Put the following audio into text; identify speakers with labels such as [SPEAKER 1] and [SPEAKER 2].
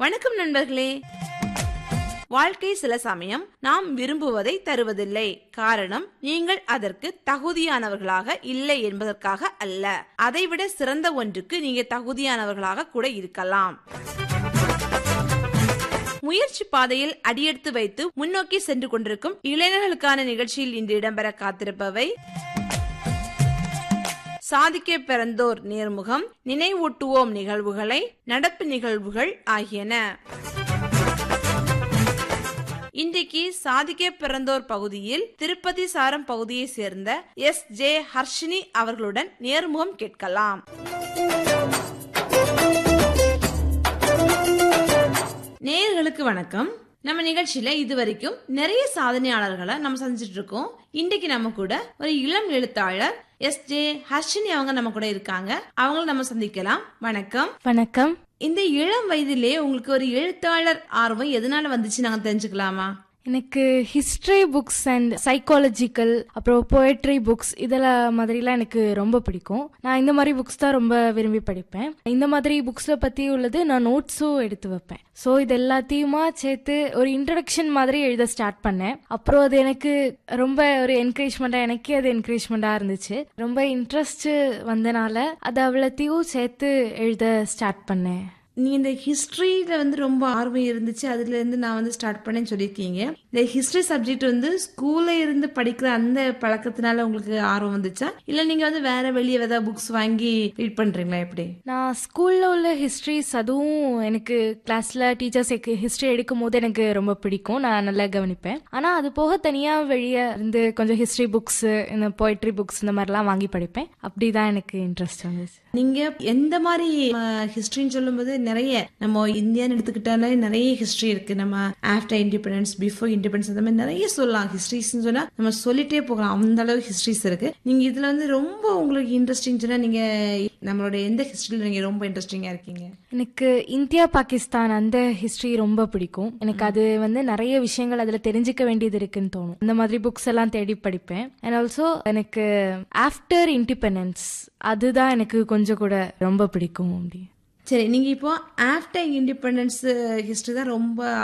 [SPEAKER 1] வணக்கம் நண்பர்களே வாழ்க்கை சில சமயம் நாம் விரும்புவதை தருவதில்லை காரணம் நீங்கள் அதற்கு தகுதியானவர்களாக இல்லை என்பதற்காக அல்ல அதைவிட சிறந்த ஒன்றுக்கு நீங்க தகுதியானவர்களாக கூட இருக்கலாம் முயற்சி பாதையில் அடியெடுத்து வைத்து முன்னோக்கி சென்று கொண்டிருக்கும் இளைஞர்களுக்கான நிகழ்ச்சியில் இன்று இடம்பெற காத்திருப்பவை சாதிக்க பிறந்தோர் நேர்முகம் நினைவூட்டுவோம் நிகழ்வுகளை நடப்பு நிகழ்வுகள் ஆகியன இன்றைக்கு சாதிக்க பிறந்தோர் பகுதியில் திருப்பதி சாரம் பகுதியை சேர்ந்த எஸ் ஜே ஹர்ஷினி அவர்களுடன் நேர்முகம் கேட்கலாம் நேயர்களுக்கு வணக்கம் நம்ம நிகழ்ச்சியில இது வரைக்கும் நிறைய சாதனையாளர்களை நம்ம சந்திச்சிட்டு இருக்கோம் இன்றைக்கு நம்ம கூட ஒரு இளம் எழுத்தாளர் எஸ் ஜே ஹர்ஷினி அவங்க நம்ம கூட இருக்காங்க அவங்கள நம்ம சந்திக்கலாம் வணக்கம்
[SPEAKER 2] வணக்கம்
[SPEAKER 1] இந்த இளம் வயதிலே உங்களுக்கு ஒரு எழுத்தாளர் ஆர்வம் எதனால வந்துச்சு நாங்க தெரிஞ்சுக்கலாமா
[SPEAKER 2] எனக்கு ஹிஸ்ட்ரி புக்ஸ் அண்ட் சைக்காலஜிக்கல் அப்புறம் போயட்ரி புக்ஸ் இதெல்லாம் மாதிரிலாம் எனக்கு ரொம்ப பிடிக்கும் நான் இந்த மாதிரி புக்ஸ் தான் ரொம்ப விரும்பி படிப்பேன் இந்த மாதிரி புக்ஸில் பற்றி உள்ளது நான் நோட்ஸும் எடுத்து வைப்பேன் ஸோ இது எல்லாத்தையுமா சேர்த்து ஒரு இன்ட்ரடக்ஷன் மாதிரி எழுத ஸ்டார்ட் பண்ணேன் அப்புறம் அது எனக்கு ரொம்ப ஒரு என்கரேஜ்மெண்ட்டாக எனக்கே அது என்கரேஜ்மெண்ட்டாக இருந்துச்சு ரொம்ப இன்ட்ரெஸ்ட் வந்தனால அது அவ்வளோத்தையும் சேர்த்து எழுத ஸ்டார்ட் பண்ணேன்
[SPEAKER 1] நீ இந்த ஹிஸ்டரியில வந்து ரொம்ப ஆர்வம் இருந்துச்சு அதுல இருந்து நான் வந்து ஸ்டார்ட் பண்ணேன்னு சொல்லியிருக்கீங்க இந்த ஹிஸ்டரி சப்ஜெக்ட் வந்து ஸ்கூல்ல இருந்து படிக்கிற அந்த பழக்கத்தினால உங்களுக்கு ஆர்வம் வந்துச்சா இல்ல நீங்க வந்து வேற வெளியே ஏதாவது புக்ஸ் வாங்கி ரீட் பண்றீங்களா எப்படி
[SPEAKER 2] நான் ஸ்கூலில் உள்ள ஹிஸ்ட்ரிஸ் அதுவும் எனக்கு கிளாஸில் டீச்சர்ஸ் ஹிஸ்ட்ரி எடுக்கும் போது எனக்கு ரொம்ப பிடிக்கும் நான் நல்லா கவனிப்பேன் ஆனால் அது போக தனியாக வெளியே இருந்து கொஞ்சம் ஹிஸ்ட்ரி புக்ஸு இந்த போய்ட்ரி புக்ஸ் இந்த மாதிரிலாம் வாங்கி படிப்பேன் அப்படி தான் எனக்கு இன்ட்ரெஸ்ட் வந்துச்சு
[SPEAKER 1] நீங்க எந்த மாதிரி ஹிஸ்டரின்னு சொல்லும்போது நிறைய நம்ம இந்தியான்னு எடுத்துக்கிட்டாலே நிறைய ஹிஸ்டரி இருக்கு நம்ம ஆஃப்டர் இண்டிபெண்டன்ஸ் பிஃபோர் இண்டிபெண்டன்ஸ் அந்த மாதிரி நிறைய சொல்லலாம் ஹிஸ்டரிஸ் சொன்னா நம்ம சொல்லிட்டே போகலாம் அந்த அளவு ஹிஸ்டரிஸ் இருக்கு நீங்க இதுல வந்து ரொம்ப உங்களுக்கு இன்ட்ரெஸ்டிங் சொன்னா நீங்க நம்மளோட எந்த ஹிஸ்டரியில நீங்க ரொம்ப இன்ட்ரெஸ்டிங்கா இருக்கீங்க
[SPEAKER 2] எனக்கு இந்தியா பாகிஸ்தான் அந்த ஹிஸ்ட்ரி ரொம்ப பிடிக்கும் எனக்கு அது வந்து நிறைய விஷயங்கள் அதில் தெரிஞ்சுக்க வேண்டியது இருக்குன்னு தோணும் இந்த மாதிரி புக்ஸ் எல்லாம் தேடி படிப்பேன் அண்ட் ஆல்சோ எனக்கு ஆஃப்டர் இண்டிபெண்டன்ஸ் அதுதான் எனக்கு கொஞ்சம் கூட ரொம்ப பிடிக்கும் அப்படி
[SPEAKER 1] சரி நீங்க இப்போ ஆஃப்டர் இண்டிபெண்டன்ஸ் ஹிஸ்டரி தான் ரொம்ப